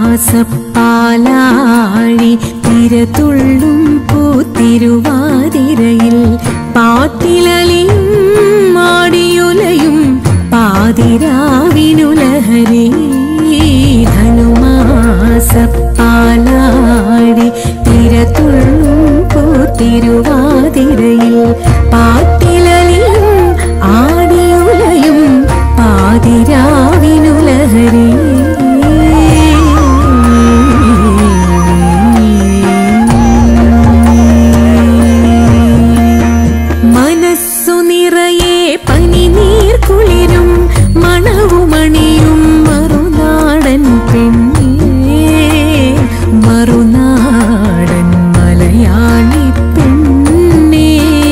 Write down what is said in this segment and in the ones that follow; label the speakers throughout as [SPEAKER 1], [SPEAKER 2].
[SPEAKER 1] മാസപ്പാലാഴി തിരതുള്ളും പൂത്തിരുവാതിരയിൽ പാട്ടിലലിയും മാടിയുലയും പാതിരാവിനുലഹരി ധനുമാസപ്പാലാഴി തിരതുള്ളും പൂത്തിരുവാതിരയിൽ പാട്ടിലലിയും ആടിയുലയും പാതിരാവിനുലഹരി മനസ്സു നിറയെ പനിനീർ കുളിരും മണവുമണിയും മറുനാടൻ പെണ്ണേ മറുനാടൻ മലയാളി പെണ്ണേ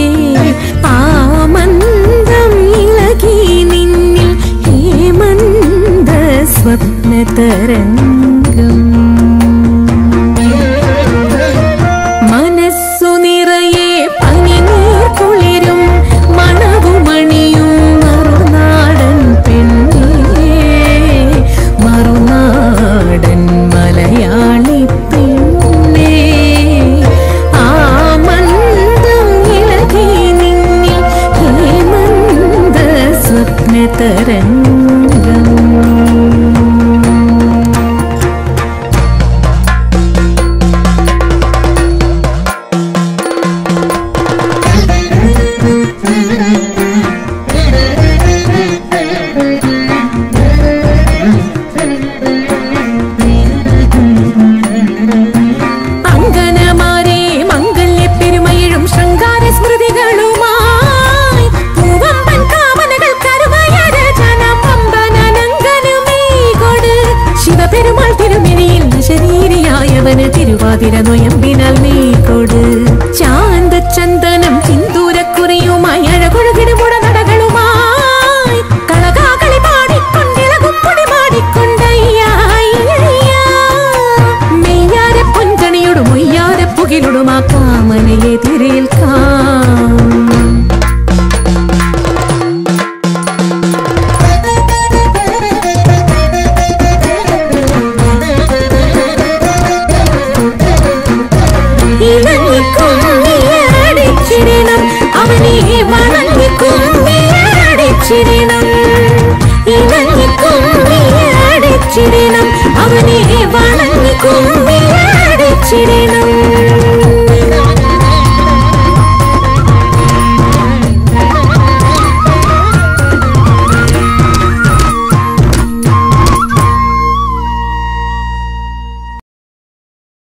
[SPEAKER 1] ആമന്ദം ഇളകി നിന്നിൽ ഹേമന്ത സ്വപ്ന തരംഗം മനസ്സു നിറയെ പനിനീർ കുളിരും മണവുമണിയും മറുനാടൻ പെണ്ണേ മറുനാടൻ മലയാളി പെണ്ണേ ആമന്ദം ഇളകി നിന്നിൽ ഹേമന്ത സ്വപ്ന തരംഗം അങ്കനമാരെ മംഗല്യ പെരുമയിഴും ശൃംഗാര സ്മൃതികളുമായി പൂവമ്പൻ കാമനകൾ കരുവയര ജനപമ്പനനങ്കനുമീകൊട് ശിവപെരുമാൾ തിരുമെനിയിൽ ശരീരിയായവന് തിരുവാതിര നൊയമ്പിനാൽ നീക്കൊട് ചാന്ത ചന്ദനം സിന്ദൂരക്കുറിയുമായി അഴകൊഴുകിടുമുട നടകളുമായി കളകാകളി പാടിക്കൊണ്ടിളകും പൊടി പാടിക്കൊണ്ടയ്യാ മെയ്യാരെ പൊൻകണിയോടും മൊയ്യാരെ പുകിലൊടും ആ കാമനയെ തിരേൽക്കാം ഇണങ്ങിക്കൊണ്ടിയടിച്ചിടണം അവനെ വണങ്ങിക്കൊണ്ടിയടിച്ചിടണം ഇണങ്ങിക്കൊണ്ടിയടിച്ചിടണം അവനെ വണങ്ങിക്കൊണ്ടിയടിച്ചിടണം